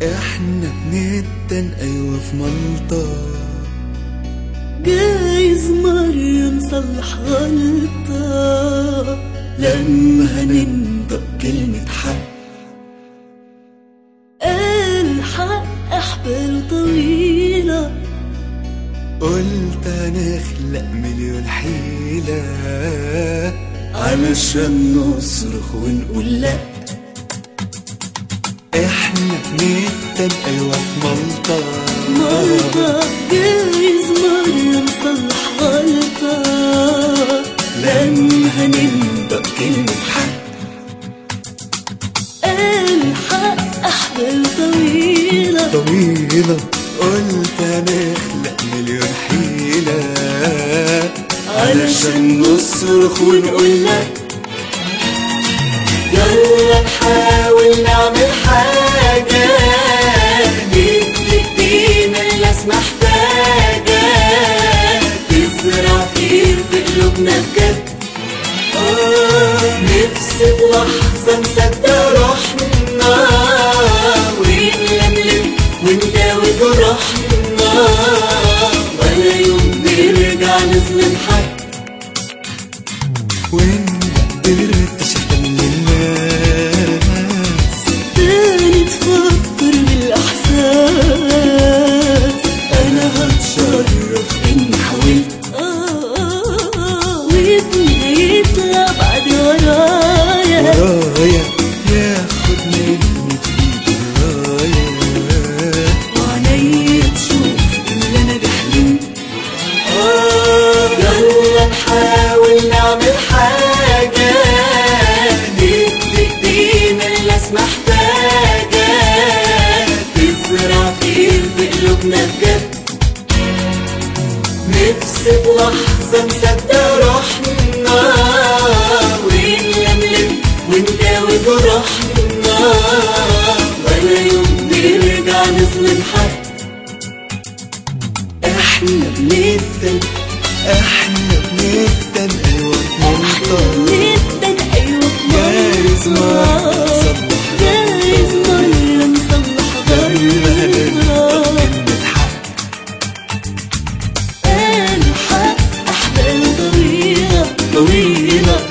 احنا بنتن ايوه في ملطة جايز مرة نصلح غلطة لما هننطق كلمة حق الحق أحبال طويلة قلت هنخلق مليون حيلة علشان نصرخ ونقول لا احنا بنتن ايوه في ملطة مرة جايز مرة نصلح غلطة لما هننطق كلمة حق الحق أحبال طويلة طويلة قلت هنخلق مليون حيلة علشان نصرخ ونقول لا يلا نحاول نعمل حاجة ندي ايدينا الناس محتاجة تزرع خير في قلوبنا بجد آه، نفسي بلحظة نصدق روحنا ونلملم ونداوي جراحنا ولا يوم نرجع نظلم حد ونقدر تشتم للناس تاني تفكر بالإحساس أنا هتشرف إني حاولت وابني يطلع بعد ورايا ورايا ياخد مني في ورايا وعينيا تشوف اللي أنا بحلمت آه، يلا نحاول نعمل حاجة ندي ايدينا الناس محتاجة تزرع خير في قلوبنا بجد نفسي بلحظة نصدق روحنا ونلملم ونداوي جراحنا ولا يوم نرجع نظلم حد احنا بنتن احنا بنتن ايوه في منطقة جدا أيوة في جايز مرة مرة نصلح جايز مرة نصلح لما هننطق غلطة كلمة حق الحق أحبال طويلة طويلة